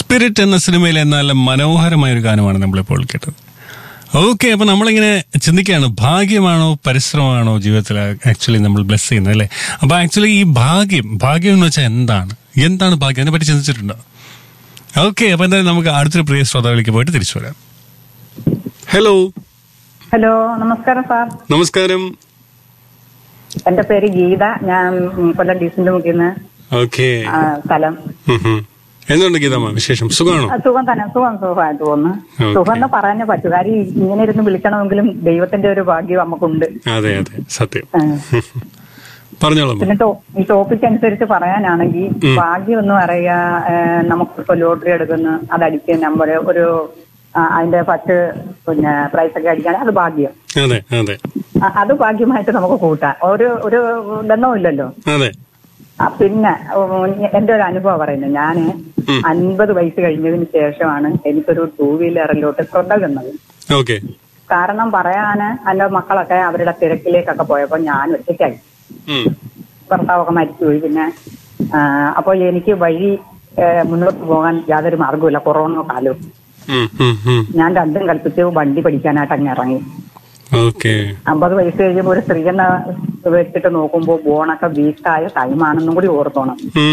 Spirit എന്ന സിനിമയിലെ നല്ല മനോഹരമായ ഒരു ഗാനമാണ് നമ്മളിപ്പോൾ കേട്ടത് ഓക്കെ അപ്പൊ നമ്മളിങ്ങനെ ചിന്തിക്കുകയാണ് ഭാഗ്യമാണോ പരിശ്രമമാണോ ജീവിതത്തിൽ ആക്ച്വലി നമ്മൾ ബ്ലെസ് ചെയ്യുന്നത് അല്ലേ അപ്പൊ ആക്ച്വലി ഈ ഭാഗ്യം ഭാഗ്യം എന്ന് വെച്ചാൽ എന്താണ് എന്താണ് ഭാഗ്യം അതിനെ പറ്റി ചിന്തിച്ചിട്ടുണ്ടോ ഓക്കെ അപ്പൊ എന്തായാലും നമുക്ക് അടുത്തൊരു പ്രിയ ശ്രോതാവിലേക്ക് പോയിട്ട് തിരിച്ചു വരാം ഹലോ ഹലോ നമസ്കാരം സാർ നമസ്കാരം എന്റെ പേര് ഗീത ഞാൻ ഉം, കൊല്ലം ഡീസിന്റെ മുക്കിൽ നിന്ന് ഓക്കെ സ്ഥലം എന്തുണ്ട് ഗീതമ്മ വിശേഷം സുഖമാണോ ആ, സുഖം തന്നെ സുഖം സുഖമായിട്ട് പോകുന്നു Okay. സുഖം എന്ന് പറയാനേ പറ്റൂ കാര്യം ഈ- ഇങ്ങനെ ഇരുന്ന് വിളിക്കണമെങ്കിലും ദൈവത്തിന്റെ ഒരു ഭാഗ്യം നമുക്കുണ്ട് അതെ അതെ സത്യം ആ. പറഞ്ഞോളാം പിന്നെ ടോ- ഈ ടോപ്പിക് അനുസരിച്ച് പറയാനാണെങ്കിൽ ഭാഗ്യം എന്ന് പറയുക നമുക്കിപ്പോ ലോട്ടറി എടുക്കുന്നു അതടിച്ച് നമ്മൾ ഒരു ആ, അതിന്റെ ഫസ്റ്റ് പിന്നെ പ്രൈസ് ഒക്കെ അടിക്കുകയാണെങ്കിൽ അത് ഭാഗ്യം അതെ അതെ ആ, അത് ഭാഗ്യമായിട്ട് നമുക്ക് കൂട്ടാം ഒരു ഒരു ബന്ധവും ഇല്ലല്ലോ അതെ ആ, പിന്നെ ഉം, എന്റെ ഒരു അനുഭവം പറയുന്നത് ഞാന് അൻപത് വയസ്സ് കഴിഞ്ഞതിന് ശേഷമാണ് എനിക്കൊരു ടൂ വീലറിലോട്ട് ശ്രദ്ധ വന്നത് ഓക്കെ കാരണം പറയാന് എന്റെ മക്കളൊക്കെ അവരുടെ തിരക്കിലേക്കൊക്കെ പോയപ്പോ ഞാൻ ഒറ്റയ്ക്കായി ഭർത്താവൊക്കെ മരിച്ചുപോയി പിന്നെ ആ, അപ്പൊ എനിക്ക് വഴി ഏ, മുന്നോട്ട് പോകാൻ യാതൊരു മാർഗവുമില്ല കൊറോണ കാലവും ഞാൻ രണ്ടും കൽപ്പിച്ച് വണ്ടി പഠിക്കാനായിട്ട് അങ്ങ് ഇറങ്ങി ഓക്കെ അമ്പത് വയസ്സ് കഴിയുമ്പോൾ ഒരു സ്ത്രീയെന്ന വെച്ചിട്ട് നോക്കുമ്പോൾ ബോണൊക്കെ വീക്കായ ടൈമാണെന്നും കൂടി ഓർത്തോണം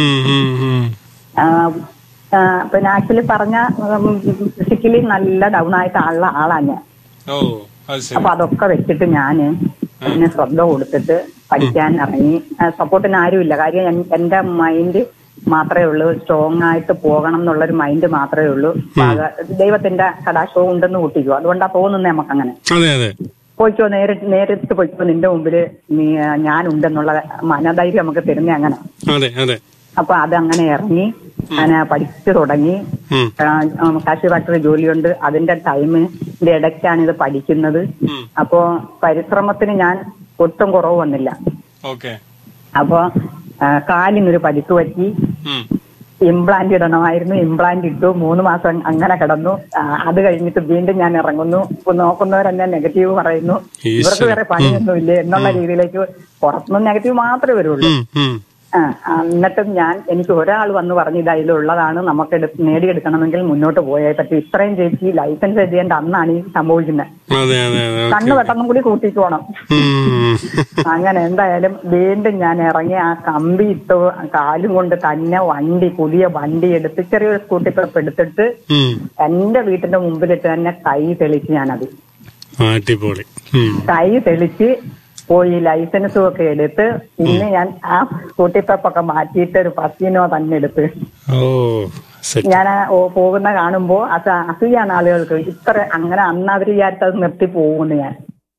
ആഹ് ആഹ് പിന്നെ ആക്ച്വലി പറഞ്ഞ ഫിസിക്കലി നല്ല ഡൗൺ ആയിട്ട് ആളുള്ള ആളാണ് ഞാൻ ഓ അത് ശരി അപ്പൊ അതൊക്കെ വെച്ചിട്ട് ഞാന് പിന്നെ ശ്രദ്ധ കൊടുത്തിട്ട് പഠിക്കാൻ ഇറങ്ങി സപ്പോർട്ടിന് ആരുമില്ല കാര്യം എൻ- എന്റെ മൈൻഡ് മാത്രമേ ഉള്ളൂ സ്ട്രോങ് ആയിട്ട് പോകണം എന്നുള്ളൊരു മൈൻഡ് മാത്രമേ ഉള്ളൂ പാക- ദൈവത്തിന്റെ കടാശവും ഉണ്ടെന്ന് കൂട്ടിക്കോ അതുകൊണ്ടാ തോന്നുന്നേ നമുക്കങ്ങനെ അതെ അതെ പോയിക്കോ നേരിട്ട് നേരിട്ട് പോയിക്കോ നിന്റെ മുമ്പില് നീ ഞാനുണ്ടെന്നുള്ള മനധൈര്യം നമുക്ക് തരുന്നേ അങ്ങനെ അതെ അതെ അപ്പൊ അതങ്ങനെ ഇറങ്ങി അങ്ങനെ പഠിച്ചു തുടങ്ങി ഉം. കാശി ഫാക്ടറി ജോലിയുണ്ട് അതിന്റെ ടൈമിന്റെ ഇടയ്ക്കാണ് ഇത് പഠിക്കുന്നത് അപ്പോ പരിശ്രമത്തിന് ഞാൻ ഒട്ടും കുറവ് വന്നില്ല ഓക്കെ അപ്പോ ആ, കാലിനൊരു പരിക്ക് പറ്റി ഇംപ്ലാന്റ് ഇടണമായിരുന്നു ഇംപ്ലാന്റ് ഇട്ടു മൂന്ന് മാസം അങ്ങനെ കിടന്നു ആ, അത് കഴിഞ്ഞിട്ട് വീണ്ടും ഞാൻ ഇറങ്ങുന്നു ഇപ്പൊ നോക്കുന്നവരെന്നെ നെഗറ്റീവ് പറയുന്നു ഇവർക്ക് വേറെ പണിയൊന്നുമില്ലേ എന്നുള്ള രീതിയിലേക്ക് പുറത്തുനിന്ന് നെഗറ്റീവ് മാത്രമേ വരുള്ളൂ ആ, ആ, എന്നിട്ടും ഞാൻ എനിക്ക് ഒരാൾ വന്ന് പറഞ്ഞു ഇത് അതിലുള്ളതാണ് നമുക്ക് എടു- നേടിയെടുക്കണമെങ്കിൽ മുന്നോട്ട് പോയേ പറ്റും ഇത്രയും ചേച്ചി ലൈസൻസ് എഴുതിയേണ്ട അന്നാണ് ഈ സംഭവിക്കുന്നത് അതെ അതെ അതെ കണ്ണ് പെട്ടെന്നും കൂടി കൂട്ടിക്കോണം ഉം. അങ്ങനെ എന്തായാലും വീണ്ടും ഞാൻ ഇറങ്ങി ആ കമ്പി ഇട്ട് കാലും കൊണ്ട് തന്നെ വണ്ടി പുതിയ വണ്ടി എടുത്ത് ചെറിയൊരു സ്കൂട്ടി പെപ്പ് എടുത്തിട്ട് ഉം. എന്റെ വീട്ടിന്റെ മുമ്പിലിട്ട് തന്നെ കൈ തെളിച്ച് ഞാനത് അടിപൊളി ഉം. കൈ തെളിച്ച് പോയി ലൈസൻസും ഒക്കെ എടുത്ത് പിന്നെ ഞാൻ ആ സ്കൂട്ടി പെപ്പൊക്കെ മാറ്റിയിട്ട് ഒരു പസീനോ തന്നെ എടുത്ത് ഓ സെറ്റ് ഞാൻ ആ ഓ- പോകുന്ന കാണുമ്പോ അത് അസൂയാണ് ആളുകൾക്ക് ഇത്ര അങ്ങനെ അന്ന് അവർ വിചാരിച്ചത് നിർത്തി പോകുന്നു ഞാൻ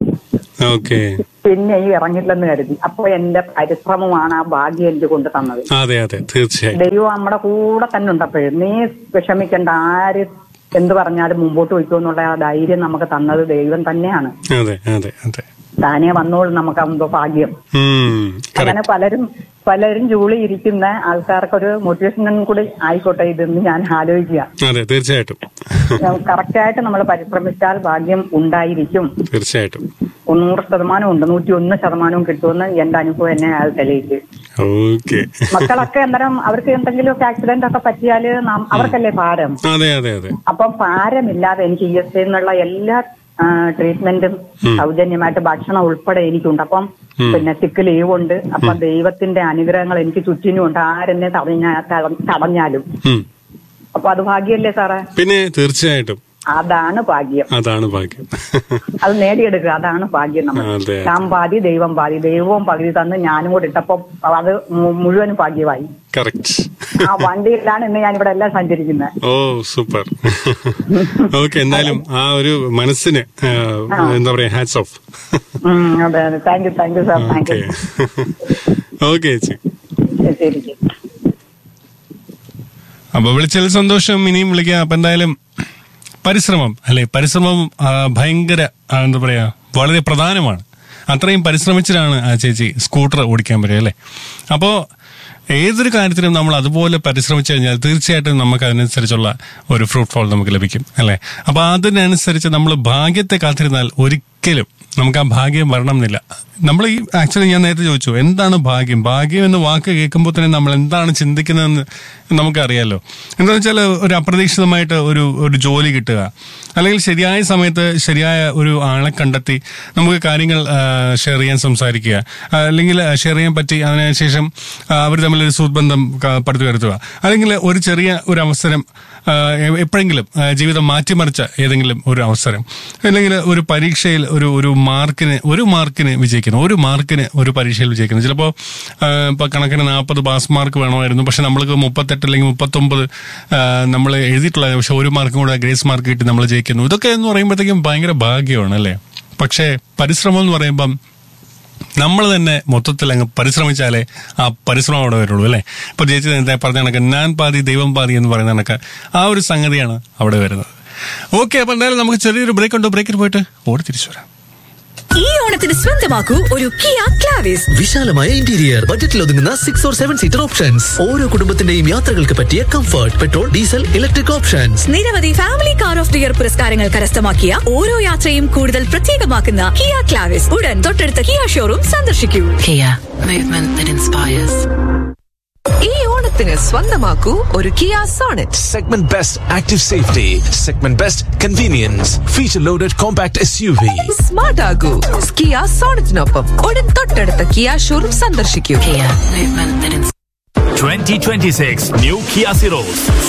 ഓക്കെ പിന്നെ ഈ ഇറങ്ങില്ലെന്ന് കരുതി അപ്പൊ എന്റെ പരിശ്രമമാണ് ആ ഭാഗ്യം എനിക്ക് കൊണ്ട് തന്നത് അതെ അതെ തീർച്ചയായും ദൈവം നമ്മുടെ കൂടെ തന്നെ ഉണ്ട് അപ്പോഴും നീ വിഷമിക്കേണ്ട ആര് എന്ത് പറഞ്ഞാലും മുമ്പോട്ട് പോയിക്കോ എന്നുള്ള ആ ധൈര്യം നമുക്ക് തന്നത് ദൈവം തന്നെയാണ് അതെ അതെ അതെ താനെ വന്നോളും നമുക്ക് എന്തോ ഭാഗ്യം ഉം. അങ്ങനെ പലരും പലരും ജൂളി ഇരിക്കുന്ന ആൾക്കാർക്കൊരു മോട്ടിവേഷനും കൂടി ആയിക്കോട്ടെ ഇതെന്ന് ഞാൻ ആലോചിക്കുക അതെ തീർച്ചയായിട്ടും കറക്റ്റായിട്ട് നമ്മൾ പരിശ്രമിച്ചാൽ ഭാഗ്യം ഉണ്ടായിരിക്കും തീർച്ചയായിട്ടും നൂറ് ശതമാനം ഉണ്ട് നൂറ്റി ഒന്ന് ശതമാനവും കിട്ടുമെന്ന് എന്റെ അനുഭവം എന്നെ അത് തെളിയിച്ചു ഓക്കെ മക്കളൊക്കെ അന്നേരം അവർക്ക് എന്തെങ്കിലുമൊക്കെ ആക്സിഡന്റ് ഒക്കെ പറ്റിയാല് നാം- അവർക്കല്ലേ ഭാരം അതെ അതെ അതെ അപ്പൊ ഭാരമില്ലാതെ എനിക്ക് ഇ എസ് എന്നുള്ള എല്ലാ ആ, ട്രീറ്റ്മെന്റും സൗജന്യമായിട്ട് ഭക്ഷണം ഉൾപ്പെടെ എനിക്കുണ്ട് അപ്പം പിന്നെ സിക്ക് ലീവ് ഉണ്ട് അപ്പൊ ദൈവത്തിന്റെ അനുഗ്രഹങ്ങൾ എനിക്ക് ചുറ്റിനുമുണ്ട് ആരെന്നെ തടഞ്ഞ തട- തടഞ്ഞാലും ഉം. അപ്പൊ അത് ഭാഗ്യല്ലേ സാറേ പിന്നെ തീർച്ചയായിട്ടും അതാണ് ഭാഗ്യം അതാണ് ഭാഗ്യം അത് നേടിയെടുക്കുക അതാണ് ഭാഗ്യം നമ്മൾ അതെ. ഞാൻ പാതി ദൈവം പാതി ദൈവവും പകുതി തന്ന് ഞാനും കൂടി ഇട്ടപ്പോ അത് മു- മുഴുവനും ഭാഗ്യമായി കറക്റ്റ് ആ വണ്ടിയിലാണ് ഇന്ന് ഞാൻ ഇവിടെ എല്ലാം സഞ്ചരിക്കുന്നത് ഓ സൂപ്പർ ഓക്കെ എന്തായാലും ആ ഒരു മനസ്സിന് ആ, എന്താ പറയാ ഹാറ്റ്സ് ഓഫ് ഉം, അതെ അതെ thank you thank you sir thank okay you okay ചേച്ചി ശരി ശരി അപ്പൊ വിളിച്ചതിൽ സന്തോഷം ഇനിയും വിളിക്കാം അപ്പൊ എന്തായാലും പരിശ്രമം അല്ലെ പരിശ്രമം ആ, ഭയങ്കര ആ, എന്താ പറയാ വളരെ പ്രധാനമാണ് അത്രയും പരിശ്രമിച്ചിട്ടാണ് ആ ചേച്ചി സ്കൂട്ടർ ഓടിക്കാൻ പറ്റുക അല്ലെ അപ്പോ ഏതൊരു കാര്യത്തിനും നമ്മൾ അതുപോലെ പരിശ്രമിച്ചു കഴിഞ്ഞാൽ തീർച്ചയായിട്ടും നമുക്ക് അതിനനുസരിച്ചുള്ള ഒരു ഫ്രൂട്ട് ഫോൾ നമുക്ക് ലഭിക്കും അല്ലെ അപ്പൊ അതിനനുസരിച്ച് നമ്മൾ ഭാഗ്യത്തെ കാത്തിരുന്നാൽ ഒരിക്കലും ഒരിക്കലും നമുക്ക് ആ ഭാഗ്യം വരണം എന്നില്ല നമ്മൾ ഈ ആക്ച്വലി ഞാൻ നേരത്തെ ചോദിച്ചു എന്താണ് ഭാഗ്യം ഭാഗ്യം എന്ന വാക്ക് കേൾക്കുമ്പോൾ തന്നെ നമ്മൾ എന്താണ് ചിന്തിക്കുന്നതെന്ന് നമുക്കറിയാലോ എന്താണെന്ന് വെച്ചാൽ ഒരു അപ്രതീക്ഷിതമായിട്ട് ഒരു ഒരു ജോലി കിട്ടുക അല്ലെങ്കിൽ ശരിയായ സമയത്ത് ശരിയായ ഒരു ആളെ കണ്ടെത്തി നമുക്ക് കാര്യങ്ങൾ ഷെയർ ചെയ്യാൻ സംസാരിക്കുക ആ, അല്ലെങ്കിൽ ഷെയർ ചെയ്യാൻ പറ്റി അതിനുശേഷം അവർ തമ്മിലൊരു സുബന്ധം പടുത്തുയർത്തുക അല്ലെങ്കിൽ ഒരു ചെറിയ ഒരു അവസരം ആ, എ- എപ്പോഴെങ്കിലും ആ, ജീവിതം മാറ്റിമറിച്ച ഏതെങ്കിലും ഒരു അവസരം അല്ലെങ്കിൽ ഒരു പരീക്ഷയിൽ ഒരു ഒരു മാർക്കിന് ഒരു മാർക്കിന് വിജയിക്കുന്നു ഒരു മാർക്കിന് ഒരു പരീക്ഷയിൽ വിജയിക്കുന്നു ചിലപ്പോൾ ഇപ്പൊ കണക്കിന് നാൽപ്പത് പാസ് മാർക്ക് വേണമായിരുന്നു പക്ഷെ നമ്മൾക്ക് മുപ്പത്തെട്ട് അല്ലെങ്കിൽ മുപ്പത്തൊമ്പത് നമ്മൾ എഴുതിയിട്ടുള്ള പക്ഷെ ഒരു മാർക്കും കൂടെ ഗ്രേസ് മാർക്ക് കിട്ടി നമ്മൾ ജയിക്കുന്നു ഇതൊക്കെ എന്ന് പറയുമ്പോഴത്തേക്കും ഭയങ്കര ഭാഗ്യമാണ് അല്ലേ പക്ഷേ പരിശ്രമം എന്ന് പറയുമ്പം നമ്മൾ തന്നെ മൊത്തത്തിൽ അങ്ങ് പരിശ്രമിച്ചാലേ ആ പരിശ്രമം അവിടെ വരുള്ളൂ അല്ലേ ഇപ്പൊ ചേച്ചി നേരത്തെ പറഞ്ഞ കണക്ക് ഞാൻ പാതി ദൈവം പാതി എന്ന് പറയുന്ന കണക്ക് ആ ഒരു സംഗതിയാണ് അവിടെ വരുന്നത് ഓക്കെ അപ്പൊ എന്തായാലും നമുക്ക് ചെറിയൊരു ബ്രേക്ക് ഉണ്ടോ ബ്രേക്കിൽ പോയിട്ട് ഓടി തിരിച്ചു വരാം ഈ ഓണത്തിന് സ്വന്തമാക്കൂ ഒരു കിയ ക്ലാവിസ് വിശാലമായ ഇന്റീരിയർ ബജറ്റിൽ ഒതുങ്ങുന്ന six or seven seater options ഓരോ കുടുംബത്തിന്റെയും യാത്രകൾക്ക് പറ്റിയ comfort petrol diesel electric options നിരവധി family car of the year പുരസ്കാരങ്ങൾ കരസ്ഥമാക്കിയ ഓരോ യാത്രയും കൂടുതൽ പ്രത്യേകമാക്കുന്ന കിയ ക്ലാവിസ് ഉടൻ തൊട്ടടുത്ത കിയ ഷോറൂം സന്ദർശിക്കൂ Kia, movement that inspires. ഈ ഓണത്തിന് സ്വന്തമാക്കൂ ഒരു Kia Sonet Segment Best Active Safety, Segment Best Convenience, Feature Loaded Compact SUV. Smart ആകൂ കിയ സോണറ്റിനൊപ്പം ഉടൻ തൊട്ടടുത്ത കിയ ഷോറൂം സന്ദർശിക്കൂ Kia, movement that inspires. 2026 New Kia Ceros